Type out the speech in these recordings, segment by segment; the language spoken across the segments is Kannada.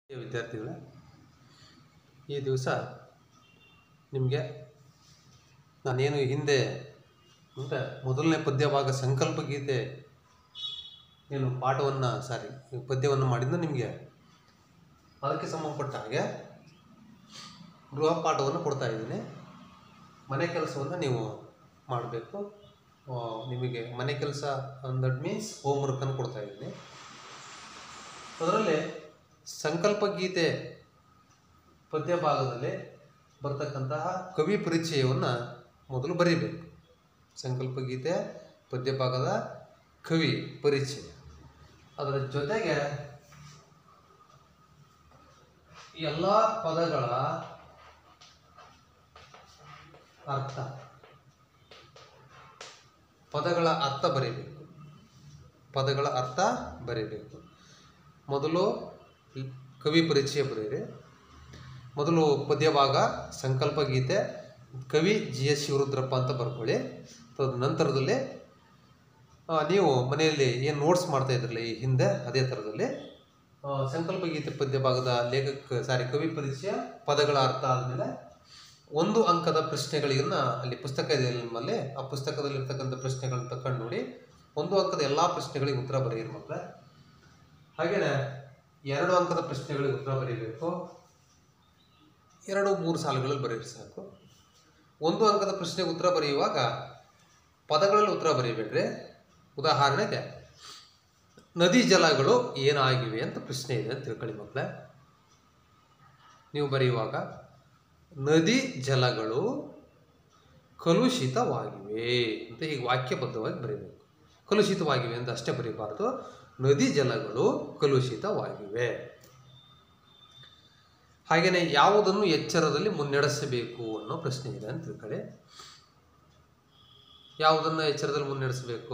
ವಿದ್ಯಾರ್ಥಿಗಳೇ ಈ ದಿವಸ ನಿಮಗೆ ನಾನೇನು ಹಿಂದೆ ಅಂದರೆ ಮೊದಲನೇ ಪದ್ಯ ಭಾಗ ಸಂಕಲ್ಪ ಗೀತೆ ಏನು ಪಾಠವನ್ನು ಸಾರಿ ಪದ್ಯವನ್ನು ಮಾಡಿದ್ದು ನಿಮಗೆ ಅದಕ್ಕೆ ಸಂಬಂಧಪಟ್ಟ ಹಾಗೆ ಗೃಹ ಪಾಠವನ್ನು ಕೊಡ್ತಾ ಇದ್ದೀನಿ ಮನೆ ಕೆಲಸವನ್ನು ನೀವು ಮಾಡಬೇಕು ನಿಮಗೆ ಮನೆ ಕೆಲಸ ದಟ್ ಮೀನ್ಸ್ ಹೋಮ್ ವರ್ಕನ್ನು ಕೊಡ್ತಾ ಇದ್ದೀನಿ ಅದರಲ್ಲಿ ಸಂಕಲ್ಪ ಗೀತೆ ಪದ್ಯ ಭಾಗದಲ್ಲಿ ಬರ್ತಕ್ಕಂತಹ ಕವಿ ಪರಿಚಯವನ್ನು ಮೊದಲು ಬರೀಬೇಕು ಸಂಕಲ್ಪ ಗೀತೆ ಪದ್ಯ ಭಾಗದ ಕವಿ ಪರಿಚಯ ಅದರ ಜೊತೆಗೆ ಎಲ್ಲ ಪದಗಳ ಅರ್ಥ ಪದಗಳ ಅರ್ಥ ಬರೀಬೇಕು ಪದಗಳ ಅರ್ಥ ಬರೀಬೇಕು ಮೊದಲು ಈ ಕವಿ ಪರಿಚಯ ಬರೀರಿ ಮೊದಲು ಪದ್ಯಭಾಗ ಸಂಕಲ್ಪ ಗೀತೆ ಕವಿ ಜಿ ಎಸ್ ಶಿವರುದ್ರಪ್ಪ ಅಂತ ಬರ್ಕೊಳ್ಳಿ ತದ ನಂತರದಲ್ಲಿ ಆ, ನೀವು ಮನೆಯಲ್ಲಿ ಏನು ನೋಟ್ಸ್ ಮಾಡ್ತಾ ಇದ್ರಲ್ಲ ಈ ಹಿಂದೆ ಅದೇ ಥರದಲ್ಲಿ ಆ, ಸಂಕಲ್ಪ ಗೀತೆ ಪದ್ಯ ಭಾಗದ ಲೇಖಕ ಸಾರಿ ಕವಿ ಪರಿಚಯ ಪದಗಳ ಅರ್ಥ ಆದಮೇಲೆ ಒಂದು ಅಂಕದ ಪ್ರಶ್ನೆಗಳಿಗನ್ನ ಅಲ್ಲಿ ಪುಸ್ತಕ ಇದೆ ನಿಮ್ಮಲ್ಲಿ ಆ ಪುಸ್ತಕದಲ್ಲಿರ್ತಕ್ಕಂಥ ಪ್ರಶ್ನೆಗಳನ್ನ ತಕೊಂಡು ನೋಡಿ ಒಂದು ಅಂಕದ ಎಲ್ಲ ಪ್ರಶ್ನೆಗಳಿಗೆ ಉತ್ತರ ಬರೆಯಿರಿ ಮಕ್ಕಳೇ ಹಾಗೆಯೇ ಎರಡು ಅಂಕದ ಪ್ರಶ್ನೆಗಳಿಗೆ ಉತ್ತರ ಬರೀಬೇಕು ಎರಡು ಮೂರು ಸಾಲುಗಳಲ್ಲಿ ಬರೆಯಿರಿ ಸಾಕು ಒಂದು ಅಂಕದ ಪ್ರಶ್ನೆಗೆ ಉತ್ತರ ಬರೆಯುವಾಗ ಪದಗಳಲ್ಲಿ ಉತ್ತರ ಬರೀಬೇಡ್ರಿ ಉದಾಹರಣೆಗೆ ನದಿ ಜಲಗಳು ಏನಾಗಿವೆ ಅಂತ ಪ್ರಶ್ನೆ ಇದೆ ಅಂತ ತಿಳ್ಕೊಳ್ಳಿ ಮಕ್ಕಳೇ ನೀವು ಬರೆಯುವಾಗ ನದಿ ಜಲಗಳು ಕಲುಷಿತವಾಗಿವೆ ಅಂತ ಈಗ ವಾಕ್ಯಬದ್ಧವಾಗಿ ಬರೀಬೇಕು ಕಲುಷಿತವಾಗಿವೆ ಅಂತ ಅಷ್ಟೇ ಬರೀಬಾರ್ದು ನದಿ ಜಲಗಳು ಕಲುಷಿತವಾಗಿವೆ ಹಾಗೆಯೇ ಯಾವುದನ್ನು ಎಚ್ಚರದಲ್ಲಿ ಮುನ್ನಡೆಸಬೇಕು ಅನ್ನೋ ಪ್ರಶ್ನೆ ಇದೆ ಅಂತ ತಿಳ್ಕೊಳ್ಳಿ ಯಾವುದನ್ನು ಎಚ್ಚರದಲ್ಲಿ ಮುನ್ನಡೆಸಬೇಕು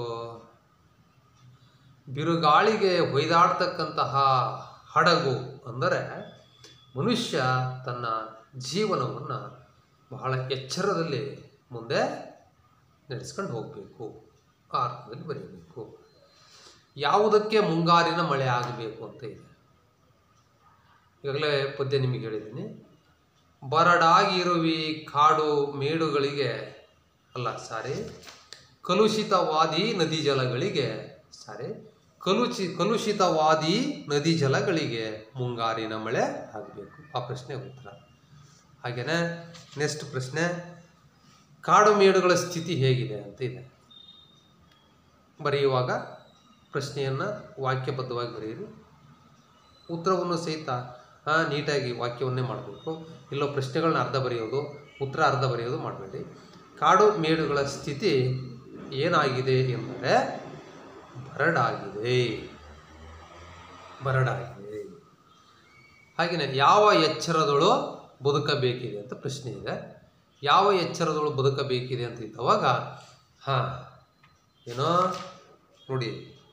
ಬಿರುಗಾಳಿಗೆ ಹೊಯ್ದಾಡ್ತಕ್ಕಂತಹ ಹಡಗು ಅಂದರೆ ಮನುಷ್ಯ ತನ್ನ ಜೀವನವನ್ನು ಬಹಳ ಎಚ್ಚರದಲ್ಲಿ ಮುಂದೆ ನಡೆಸ್ಕೊಂಡು ಹೋಗಬೇಕು ಆ ಅರ್ಥದಲ್ಲಿ ಬರೀಬೇಕು ಯಾವುದಕ್ಕೆ ಮುಂಗಾರಿನ ಮಳೆ ಆಗಬೇಕು ಅಂತ ಇದೆ ಈಗಾಗಲೇ ಪದ್ಯ ನಿಮಗೆ ಹೇಳಿದ್ದೀನಿ ಬರಡಾಗಿರುವಿ ಕಾಡು ಮೇಡುಗಳಿಗೆ ಅಲ್ಲ ಸಾರಿ ಕಲುಷಿತವಾದಿ ನದಿ ಜಲಗಳಿಗೆ ಸಾರಿ ಕಲುಷಿ ಕಲುಷಿತವಾದಿ ನದಿ ಜಲಗಳಿಗೆ ಮುಂಗಾರಿನ ಮಳೆ ಆಗಬೇಕು ಆ ಪ್ರಶ್ನೆ ಉತ್ತರ ಹಾಗೆಯೇ ನೆಕ್ಸ್ಟ್ ಪ್ರಶ್ನೆ ಕಾಡು ಮೇಡುಗಳ ಸ್ಥಿತಿ ಹೇಗಿದೆ ಅಂತ ಇದೆ ಬರೆಯುವಾಗ ಪ್ರಶ್ನೆಯನ್ನು ವಾಕ್ಯಬದ್ಧವಾಗಿ ಬರೆಯಿರಿ ಉತ್ತರವನ್ನು ಸಹಿತ ಆ, ನೀಟಾಗಿ ವಾಕ್ಯವನ್ನೇ ಮಾಡಬೇಕು ಇಲ್ಲೋ ಪ್ರಶ್ನೆಗಳನ್ನ ಅರ್ಧ ಬರೆಯೋದು ಉತ್ತರ ಅರ್ಧ ಬರೆಯೋದು ಮಾಡಬೇಡಿ ಕಾಡು ಮೇಡುಗಳ ಸ್ಥಿತಿ ಏನಾಗಿದೆ ಎಂದರೆ ಬರಡಾಗಿದೆ ಬರಡಾಗಿದೆ ಹಾಗೆಯೇ ಯಾವ ಎಚ್ಚರದಳು ಬದುಕಬೇಕಿದೆ ಅಂತ ಪ್ರಶ್ನೆ ಇದೆ ಯಾವ ಎಚ್ಚರದಳು ಬದುಕಬೇಕಿದೆ ಅಂತ ಇದ್ದವಾಗ ಹಾಂ ಏನೋ ನೋಡಿ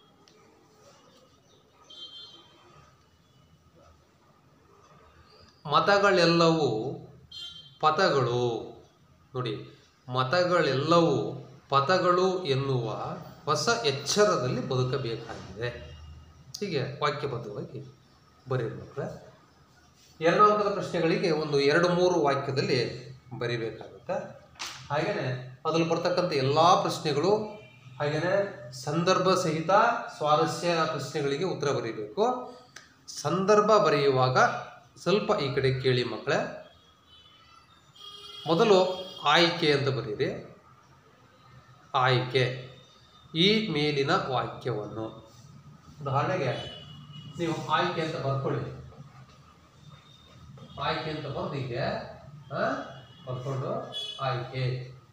ಮತಗಳೆಲ್ಲವೂ ಪಥಗಳು ನೋಡಿ ಮತಗಳೆಲ್ಲವೂ ಪಥಗಳು ಎನ್ನುವ ಹೊಸ ಎಚ್ಚರದಲ್ಲಿ ಬದುಕಬೇಕಾಗಿದೆ ಹೀಗೆ ವಾಕ್ಯಬದ್ಧವಾಗಿ ಬರೀಬೇಕು ಎರಡು ಅಂಕದ ಪ್ರಶ್ನೆಗಳಿಗೆ ಒಂದು ಎರಡು ಮೂರು ವಾಕ್ಯದಲ್ಲಿ ಬರಿಬೇಕಾಗುತ್ತೆ ಹಾಗೆಯೇ ಅದರಲ್ಲಿ ಬರ್ತಕ್ಕಂಥ ಎಲ್ಲ ಪ್ರಶ್ನೆಗಳು ಹಾಗೆಯೇ ಸಂದರ್ಭ ಸಹಿತ ಸ್ವಾರಸ್ಯ ಪ್ರಶ್ನೆಗಳಿಗೆ ಉತ್ತರ ಬರೀಬೇಕು ಸಂದರ್ಭ ಬರೆಯುವಾಗ ಸ್ವಲ್ಪ ಈ ಕಡೆ ಕೇಳಿ ಮಕ್ಕಳೇ ಮೊದಲು ಆಯ್ಕೆ ಅಂತ ಬರೀರಿ ಆಯ್ಕೆ ಈ ಮೇಲಿನ ವಾಕ್ಯವನ್ನು ಉದಾಹರಣೆಗೆ ನೀವು ಆಯ್ಕೆ ಅಂತ ಬರ್ಕೊಳ್ಳಿ ಆಯ್ಕೆ ಅಂತ ಬಂದು ಹೀಗೆ ಆ, ಬರ್ಕೊಂಡು ಆಯ್ಕೆ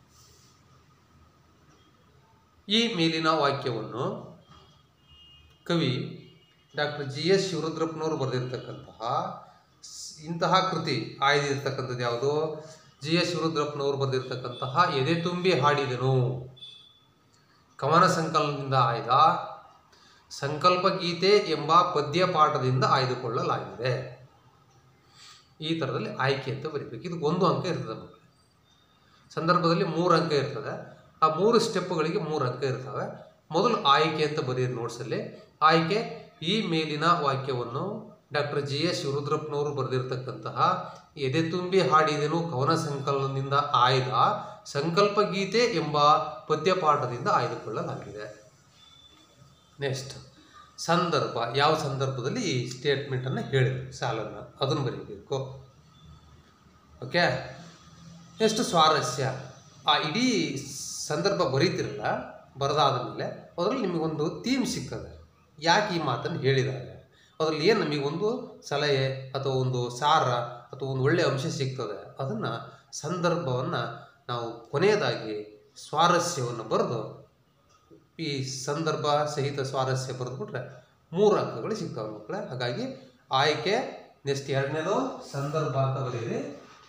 ಈ ಮೇಲಿನ ವಾಕ್ಯವನ್ನು ಕವಿ ಡಾಕ್ಟರ್ ಜಿ ಎಸ್ ಶಿವರುದ್ರಪ್ಪನವರು ಬರೆದಿರ್ತಕ್ಕಂತಹ ಸ್- ಇಂತಹ ಕೃತಿ ಆಯ್ದಿರ್ತಕ್ಕಂಥದ್ದು ಯಾವುದು ಜಿ ಎಸ್ ಶಿವರುದ್ರಪ್ಪನವರು ಬರೆದಿರ್ತಕ್ಕಂತಹ ಎದೆ ತುಂಬಿ ಹಾಡಿದನು ಕವನ ಸಂಕಲನದಿಂದ ಆಯ್ದ ಸಂಕಲ್ಪ ಗೀತೆ ಎಂಬ ಪದ್ಯ ಪಾಠದಿಂದ ಆಯ್ದುಕೊಳ್ಳಲಾಗಿದೆ ಈ ಥರದಲ್ಲಿ ಆಯ್ಕೆ ಅಂತ ಬರೀಬೇಕು ಇದು ಒಂದು ಅಂಕ ಇರ್ತದೆ ಮಕ್ಕಳೇ ಸಂದರ್ಭದಲ್ಲಿ ಮೂರು ಅಂಕ ಇರ್ತದೆ ಆ ಮೂರು ಸ್ಟೆಪ್ಗಳಿಗೆ ಮೂರು ಅಂಕ ಇರ್ತವೆ ಮೊದಲು ಆಯ್ಕೆ ಅಂತ ಬರೀರಿ ನೋಟ್ಸಲ್ಲಿ ಆಯ್ಕೆ ಈ ಮೇಲಿನ ವಾಕ್ಯವನ್ನು ಡಾಕ್ಟರ್ ಜಿ ಎಸ್ ಶಿವರುದ್ರಪ್ಪನವರು ಬರೆದಿರ್ತಕ್ಕಂತಹ ಎದೆ ತುಂಬಿ ಹಾಡಿದೆನು ಕವನ ಸಂಕಲನದಿಂದ ಆಯ್ದ ಸಂಕಲ್ಪ ಗೀತೆ ಎಂಬ ಪದ್ಯಪಾಠದಿಂದ ಆಯ್ದುಕೊಳ್ಳಲಾಗಿದೆ ನೆಕ್ಸ್ಟ್ ಸಂದರ್ಭ ಯಾವ ಸಂದರ್ಭದಲ್ಲಿ ಈ ಸ್ಟೇಟ್ಮೆಂಟನ್ನು ಹೇಳಿದ್ರು ಸಾಲನ್ನು ಅದನ್ನು ಬರೀಬೇಕು ಓಕೆ ಎಷ್ಟು ಸ್ವಾರಸ್ಯ ಆ ಇಡೀ ಸಂದರ್ಭ ಬರೀತಿರಲ್ಲ ಬರೆದಾದ ಮೇಲೆ ಅದರಲ್ಲಿ ನಿಮಗೊಂದು ಥೀಮ್ ಸಿಗ್ತದೆ ಯಾಕೆ ಈ ಮಾತನ್ನು ಹೇಳಿದ್ದಾರೆ ಅದರಲ್ಲಿ ಏನು ನಮಗೊಂದು ಸಲಹೆ ಅಥವಾ ಒಂದು ಸಾರ ಅಥವಾ ಒಂದು ಒಳ್ಳೆಯ ಅಂಶ ಸಿಗ್ತದೆ ಅದನ್ನು ಸಂದರ್ಭವನ್ನು ನಾವು ಕೊನೆಯದಾಗಿ ಸ್ವಾರಸ್ಯವನ್ನು ಬರೆದು ಈ ಸಂದರ್ಭ ಸಹಿತ ಸ್ವಾರಸ್ಯ ಬರೆದ್ಬಿಟ್ರೆ ಮೂರು ಅಂಕಗಳು ಸಿಗ್ತವೆ ಮಕ್ಕಳೇ ಹಾಗಾಗಿ ಆಯ್ಕೆ ನೆಕ್ಸ್ಟ್ ಎರಡನೇದು ಸಂದರ್ಭ ಅಂತ ಬರೀರಿ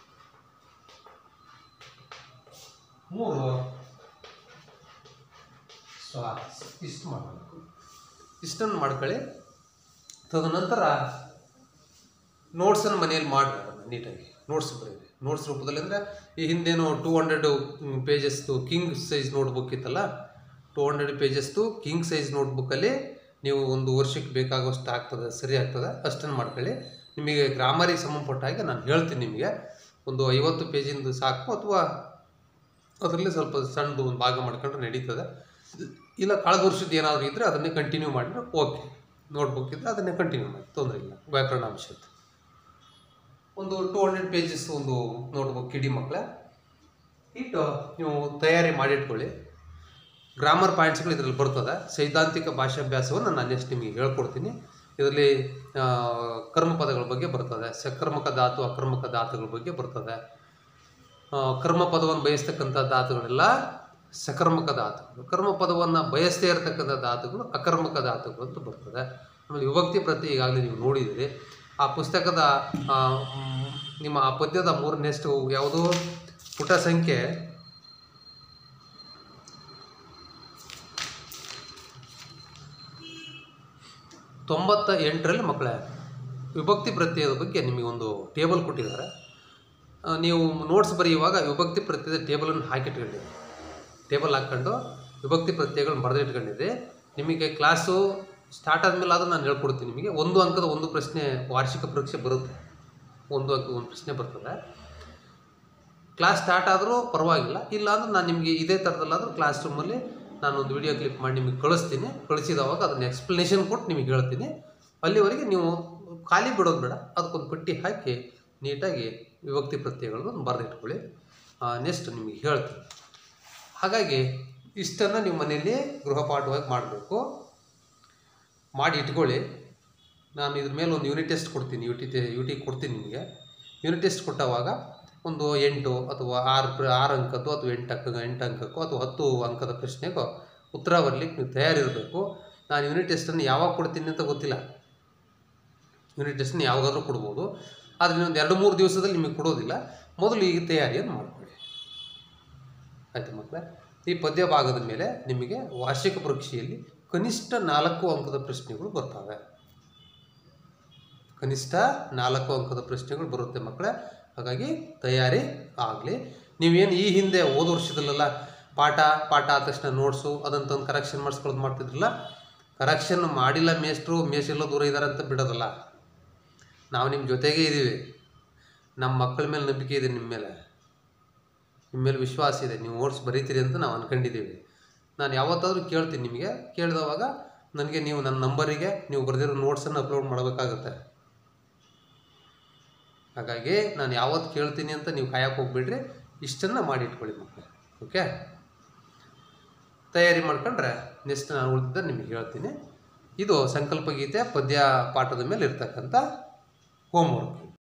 ಮೂರು ಸ್ವಾರಸ್ಯ ಇಷ್ಟು ಮಾಡಬೇಕು ಇಷ್ಟನ್ನು ಮಾಡ್ಕೊಳ್ಳಿ ತದನಂತರ ನೋಟ್ಸನ್ನು ಮನೆಯಲ್ಲಿ ಮಾಡಿ ಅದನ್ನು ನೀಟಾಗಿ ನೋಟ್ಸ್ ಬರೀರಿ ನೋಟ್ಸ್ ರೂಪದಲ್ಲಿ ಅಂದರೆ ಈ ಹಿಂದೇನು ಟೂ ಹಂಡ್ರೆಡ್ ಪೇಜಸ್ದು ಕಿಂಗ್ ಸೈಜ್ ನೋಟ್ಬುಕ್ ಇತ್ತಲ್ಲ ಟೂ ಹಂಡ್ರೆಡ್ ಪೇಜಸ್ದು ಕಿಂಗ್ ಸೈಜ್ ನೋಟ್ಬುಕ್ಕಲ್ಲಿ ನೀವು ಒಂದು ವರ್ಷಕ್ಕೆ ಬೇಕಾಗುವಷ್ಟು ಆಗ್ತದೆ ಸರಿ ಆಗ್ತದೆ ಅಷ್ಟನ್ನು ಮಾಡ್ಕೊಳ್ಳಿ ನಿಮಗೆ ಗ್ರಾಮರಿಗೆ ಸಂಬಂಧಪಟ್ಟ ಹಾಗೆ ನಾನು ಹೇಳ್ತೀನಿ ನಿಮಗೆ ಒಂದು ಐವತ್ತು ಪೇಜಿಂದು ಸಾಕು ಅಥವಾ ಅದರಲ್ಲಿ ಸ್ವಲ್ಪ ಸಣ್ಣದು ಒಂದು ಭಾಗ ಮಾಡ್ಕೊಂಡ್ರೆ ನಡೀತದೆ ಇಲ್ಲ ಕಳೆದ ವರ್ಷದ ಏನಾದರೂ ಇದ್ದರೆ ಅದನ್ನೇ ಕಂಟಿನ್ಯೂ ಮಾಡಿದ್ರೆ ಓಕೆ ನೋಟ್ಬುಕ್ ಇದ್ದರೆ ಅದನ್ನೇ ಕಂಟಿನ್ಯೂ ಮಾಡಿ ತೊಂದರೆ ಇಲ್ಲ ವ್ಯಾಕರಣಾಂಶದ್ದು ಒಂದು ಟೂ ಹಂಡ್ರೆಡ್ ಪೇಜಸ್ ಒಂದು ನೋಟ್ಬುಕ್ ಇಡೀ ಮಕ್ಕಳೇ ಇಟ್ಟು ನೀವು ತಯಾರಿ ಮಾಡಿಟ್ಕೊಳ್ಳಿ ಗ್ರಾಮರ್ ಪಾಯಿಂಟ್ಸ್ಗಳು ಇದರಲ್ಲಿ ಬರ್ತದೆ ಸೈದ್ಧಾಂತಿಕ ಭಾಷಾಭ್ಯಾಸವನ್ನು ನಾನು ನೆಕ್ಸ್ಟ್ ನಿಮಗೆ ಹೇಳ್ಕೊಡ್ತೀನಿ ಇದರಲ್ಲಿ ಆ, ಕರ್ಮಪದಗಳ ಬಗ್ಗೆ ಬರ್ತದೆ ಸಕರ್ಮಕ ಧಾತು ಅಕರ್ಮಕ ಧಾತುಗಳ ಬಗ್ಗೆ ಬರ್ತದೆ ಆ, ಕರ್ಮ ಪದವನ್ನು ಬಯಸ್ತಕ್ಕಂಥ ಧಾತುಗಳೆಲ್ಲ ಸಕರ್ಮಕ ಧಾತುಗಳು ಕರ್ಮ ಪದವನ್ನು ಬಯಸದೇ ಇರತಕ್ಕಂಥ ಧಾತುಗಳು ಅಕರ್ಮಕ ಧಾತುಗಳು ಅಂತ ಬರ್ತದೆ ಆಮೇಲೆ ವಿಭಕ್ತಿ ಪ್ರತಿ ಈಗಾಗಲೇ ನೀವು ನೋಡಿದಿರಿ ಆ ಪುಸ್ತಕದ ಆ, ಮ್, ನಿಮ್ಮ ಆ ಪದ್ಯದ ಮೂರು ನೆಕ್ಸ್ಟ್ ಯಾವುದು ಪುಟ ಸಂಖ್ಯೆ ತೊಂಬತ್ತ ಎಂಟರಲ್ಲಿ ಮಕ್ಕಳೇ ವಿಭಕ್ತಿ ಪ್ರತ್ಯಯದ ಬಗ್ಗೆ ನಿಮಗೊಂದು ಟೇಬಲ್ ಕೊಟ್ಟಿದ್ದಾರೆ ಆ, ನೀವು ನೋಟ್ಸ್ ಬರೆಯುವಾಗ ವಿಭಕ್ತಿ ಪ್ರತ್ಯಯದ ಟೇಬಲನ್ನು ಹಾಕಿಟ್ಕೊಂಡಿರಿ ಟೇಬಲ್ ಹಾಕ್ಕೊಂಡು ವಿಭಕ್ತಿ ಪ್ರತ್ಯಯಗಳನ್ನ ಬರೆದಿಟ್ಕೊಂಡಿದ್ದೆ ನಿಮಗೆ ಕ್ಲಾಸು ಸ್ಟಾರ್ಟ್ ಆದಮೇಲೆ ಆದರೂ ನಾನು ಹೇಳ್ಕೊಡ್ತೀನಿ ನಿಮಗೆ ಒಂದು ಅಂಕದ ಒಂದು ಪ್ರಶ್ನೆ ವಾರ್ಷಿಕ ಪರೀಕ್ಷೆ ಬರುತ್ತೆ ಒಂದು ಅಂಕದ ಒಂದು ಪ್ರಶ್ನೆ ಬರ್ತದೆ ಕ್ಲಾಸ್ ಸ್ಟಾರ್ಟ್ ಆದರೂ ಪರವಾಗಿಲ್ಲ ಇಲ್ಲ ಅಂದ್ರೆ ನಾನು ನಿಮಗೆ ಇದೇ ಥರದಲ್ಲಾದರೂ ಕ್ಲಾಸ್ ರೂಮಲ್ಲಿ ನಾನು ಒಂದು ವಿಡಿಯೋ ಕ್ಲಿಪ್ ಮಾಡಿ ನಿಮಗೆ ಕಳಿಸ್ತೀನಿ ಕಳಿಸಿದವಾಗ ಅದನ್ನು ಎಕ್ಸ್ಪ್ಲನೇಷನ್ ಕೊಟ್ಟು ನಿಮಗೆ ಹೇಳ್ತೀನಿ ಅಲ್ಲಿವರೆಗೆ ನೀವು ಖಾಲಿ ಬಿಡೋದು ಬೇಡ ಅದಕ್ಕೊಂದು ಪಟ್ಟಿ ಹಾಕಿ ನೀಟಾಗಿ ವಿಭಕ್ತಿ ಪ್ರತ್ಯಯಗಳನ್ನು ಬರೆದಿಟ್ಕೊಳ್ಳಿ ನೆಕ್ಸ್ಟ್ ನಿಮಗೆ ಹೇಳ್ತೀನಿ ಹಾಗಾಗಿ ಇಷ್ಟನ್ನು ನೀವು ಮನೆಯಲ್ಲಿ ಗೃಹಪಾಠವಾಗಿ ಮಾಡಬೇಕು ಮಾಡಿ ಇಟ್ಕೊಳ್ಳಿ ನಾನು ಇದ್ರ ಮೇಲೆ ಒಂದು ಯೂನಿಟ್ ಟೆಸ್ಟ್ ಕೊಡ್ತೀನಿ ಯು ಟಿ ಯು ಟಿ ಕೊಡ್ತೀನಿ ನಿಮಗೆ ಯೂನಿಟ್ ಟೆಸ್ಟ್ ಕೊಟ್ಟವಾಗ ಒಂದು ಎಂಟು ಅಥವಾ ಆರು ಪ್ರ- ಆರು ಅಂಕದ್ದು ಅಥವಾ ಎಂಟು ಅಂಕ ಎಂಟು ಅಂಕಕ್ಕೋ ಅಥವಾ ಹತ್ತು ಅಂಕದ ಪ್ರಶ್ನೆಗೋ ಉತ್ತರ ಬರಲಿಕ್ಕೆ ನೀವು ತಯಾರಿರಬೇಕು ನಾನು ಯೂನಿಟ್ ಟೆಸ್ಟನ್ನು ಯಾವಾಗ ಕೊಡ್ತೀನಿ ಅಂತ ಗೊತ್ತಿಲ್ಲ ಯೂನಿಟ್ ಟೆಸ್ಟನ್ನು ಯಾವಾಗಾದರೂ ಕೊಡ್ಬೋದು ಆದರೆ ಇನ್ನೊಂದು ಎರಡು ಮೂರು ದಿವಸದಲ್ಲಿ ನಿಮಗೆ ಕೊಡೋದಿಲ್ಲ ಮೊದಲು ಈಗ ತಯಾರಿಯನ್ನು ಮಾಡ್ಕೊಳ್ಳಿ ಆಯಿತು ಮಕ್ಕಳೇ ಈ ಪದ್ಯ ಭಾಗದ ಮೇಲೆ ನಿಮಗೆ ವಾರ್ಷಿಕ ಪರೀಕ್ಷೆಯಲ್ಲಿ ಕನಿಷ್ಠ ನಾಲ್ಕು ಅಂಕದ ಪ್ರಶ್ನೆಗಳು ಬರ್ತವೆ ಕನಿಷ್ಠ ನಾಲ್ಕು ಅಂಕದ ಪ್ರಶ್ನೆಗಳು ಬರುತ್ತೆ ಮಕ್ಕಳೇ ಹಾಗಾಗಿ ತಯಾರಿ ಆಗಲಿ ನೀವೇನು ಈ ಹಿಂದೆ ಹೋದ ವರ್ಷದಲ್ಲೆಲ್ಲ ಪಾಠ ಪಾಠ ಆದ ತಕ್ಷಣ ನೋಟ್ಸು ಅದನ್ನು ತಂದು ಕರೆಕ್ಷನ್ ಮಾಡಿಸ್ಕೊಳ್ಳೋದು ಮಾಡ್ತಿದ್ರಲ್ಲ ಕರೆಕ್ಷನ್ ಮಾಡಿಲ್ಲ ಮೇಷ್ಟ್ರು ಮೇಷೆಲ್ಲ ದೂರ ಇದ್ದಾರೆ ಅಂತ ಬಿಡೋದಲ್ಲ ನಾವು ನಿಮ್ಮ ಜೊತೆಗೇ ಇದ್ದೀವಿ ನಮ್ಮ ಮಕ್ಕಳ ಮೇಲೆ ನಂಬಿಕೆ ಇದೆ ನಿಮ್ಮ ಮೇಲೆ ನಿಮ್ಮ ಮೇಲೆ ವಿಶ್ವಾಸ ಇದೆ ನೀವು ಓಟ್ಸ್ ಬರೀತೀರಿ ಅಂತ ನಾವು ಅಂದ್ಕೊಂಡಿದ್ದೀವಿ ನಾನು ಯಾವತ್ತಾದರೂ ಕೇಳ್ತೀನಿ ನಿಮಗೆ ಕೇಳಿದವಾಗ ನನಗೆ ನೀವು ನನ್ನ ನಂಬರಿಗೆ ನೀವು ಬರೆದಿರೋ ನೋಟ್ಸನ್ನು ಅಪ್ಲೋಡ್ ಮಾಡಬೇಕಾಗುತ್ತೆ ಹಾಗಾಗಿ ನಾನು ಯಾವತ್ತು ಕೇಳ್ತೀನಿ ಅಂತ ನೀವು ಕಾಯಕ್ಕೆ ಹೋಗ್ಬಿಡ್ರಿ ಇಷ್ಟನ್ನು ಮಾಡಿ ಇಟ್ಕೊಳ್ಳಿ ಮಕ್ಕಳು ಓಕೆ ತಯಾರಿ ಮಾಡ್ಕೊಂಡ್ರೆ ನೆಕ್ಸ್ಟ್ ನಾನು ಉಳಿದಿದ್ದ ನಿಮಗೆ ಹೇಳ್ತೀನಿ ಇದು ಸಂಕಲ್ಪ ಗೀತೆ ಪದ್ಯ ಪಾಠದ ಮೇಲೆ ಇರ್ತಕ್ಕಂಥ ಹೋಮ್ವರ್ಕ್